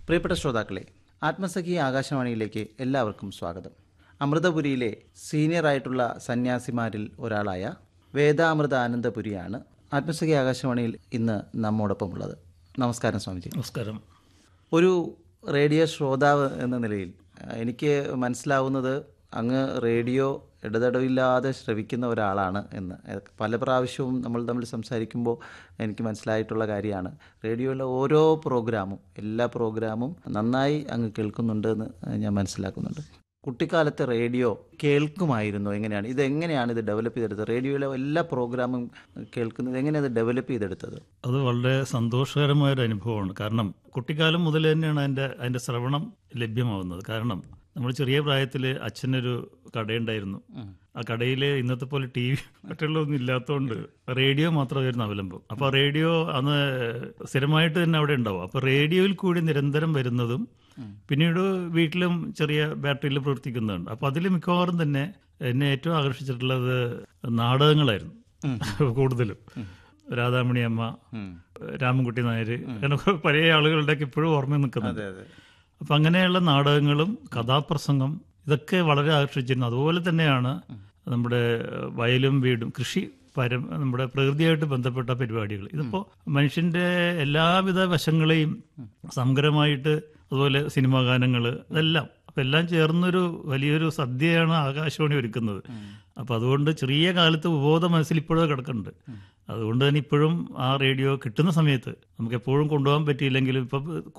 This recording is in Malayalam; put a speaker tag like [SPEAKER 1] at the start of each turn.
[SPEAKER 1] പ്രിയപ്പെട്ട ശ്രോതാക്കളെ ആത്മസഖി ആകാശവാണിയിലേക്ക് എല്ലാവർക്കും സ്വാഗതം അമൃതപുരിയിലെ സീനിയർ ആയിട്ടുള്ള സന്യാസിമാരിൽ ഒരാളായ വേദാമൃത ആനന്ദപുരിയാണ് ആത്മസഖി ആകാശവാണിയിൽ ഇന്ന് നമ്മോടൊപ്പം ഉള്ളത് നമസ്കാരം സ്വാമിജി
[SPEAKER 2] നമസ്കാരം
[SPEAKER 1] ഒരു റേഡിയോ ശ്രോതാവ് എന്ന നിലയിൽ അഹ് എനിക്ക് മനസ്സിലാവുന്നത് അങ്ങ് റേഡിയോ ഇടതടവില്ലാതെ ശ്രവിക്കുന്ന ഒരാളാണ് എന്ന് എ- പല പ്രാവശ്യവും നമ്മൾ തമ്മിൽ സംസാരിക്കുമ്പോൾ എനിക്ക് മനസ്സിലായിട്ടുള്ള കാര്യമാണ് റേഡിയോയിലെ ഓരോ പ്രോഗ്രാമും എല്ലാ പ്രോഗ്രാമും നന്നായി അങ്ങ് കേൾക്കുന്നുണ്ട് എന്ന് ഞാൻ മനസ്സിലാക്കുന്നുണ്ട് കുട്ടിക്കാലത്തെ റേഡിയോ കേൾക്കുമായിരുന്നു എങ്ങനെയാണ് ഇത് എങ്ങനെയാണ് ഇത് ഡെവലപ്പ് ചെയ്തെടുത്തത് റേഡിയോയിലെ എല്ലാ പ്രോഗ്രാമും കേൾക്കുന്നത് എങ്ങനെയാണ് ഇത് ഡെവലപ്പ് ചെയ്തെടുത്തത്
[SPEAKER 2] അത് വളരെ സന്തോഷകരമായ ഒരു അനുഭവമാണ് കാരണം കുട്ടിക്കാലം മുതൽ തന്നെയാണ് അതിൻ്റെ അതിൻ്റെ ശ്രവണം ലഭ്യമാവുന്നത് കാരണം നമ്മൾ ചെറിയ പ്രായത്തിൽ അച്ഛനൊരു കടയുണ്ടായിരുന്നു ആ കടയിൽ ഇന്നത്തെ പോലെ ടി വി മറ്റുള്ളതൊന്നും ഇല്ലാത്തതുകൊണ്ട് റേഡിയോ മാത്രമായിരുന്നു അവലംബം അപ്പോൾ റേഡിയോ അന്ന് സ്ഥിരമായിട്ട് തന്നെ അവിടെ ഉണ്ടാവും അപ്പോൾ റേഡിയോയിൽ കൂടി നിരന്തരം വരുന്നതും പിന്നീട് വീട്ടിലും ചെറിയ ബാറ്ററിയിൽ പ്രവർത്തിക്കുന്നുണ്ട് അപ്പോൾ അതിൽ മിക്കവാറും തന്നെ എന്നെ ഏറ്റവും ആകർഷിച്ചിട്ടുള്ളത് നാടകങ്ങളായിരുന്നു കൂടുതലും രാധാമണി അമ്മ രാമൻകുട്ടി നായർ അങ്ങനെ കുറെ പഴയ ആളുകളുടെയൊക്കെ ഇപ്പോഴും ഓർമ്മ നിൽക്കുന്നുണ്ട്
[SPEAKER 1] അതെ
[SPEAKER 2] അപ്പം അങ്ങനെയുള്ള നാടകങ്ങളും കഥാപ്രസംഗം ഇതൊക്കെ വളരെ ആകർഷിച്ചിരുന്നു അതുപോലെ തന്നെയാണ് നമ്മുടെ വയലും വീടും കൃഷി പരം നമ്മുടെ പ്രകൃതിയായിട്ട് ബന്ധപ്പെട്ട പരിപാടികൾ ഇതിപ്പോൾ മനുഷ്യന്റെ എല്ലാവിധ വശങ്ങളെയും സമഗ്രമായിട്ട് അതുപോലെ സിനിമാ ഗാനങ്ങൾ ഇതെല്ലാം അപ്പം എല്ലാം ചേർന്നൊരു വലിയൊരു സദ്യയാണ് ആകാശവാണി ഒരുക്കുന്നത് അപ്പം അതുകൊണ്ട് ചെറിയ കാലത്ത് ഉപബോധ മനസ്സിൽ ഇപ്പോഴും കിടക്കുന്നുണ്ട് അതുകൊണ്ട് തന്നെ ഇപ്പോഴും ആ റേഡിയോ കിട്ടുന്ന സമയത്ത് നമുക്ക് എപ്പോഴും കൊണ്ടുപോകാൻ പറ്റിയില്ലെങ്കിലും ഇപ്പം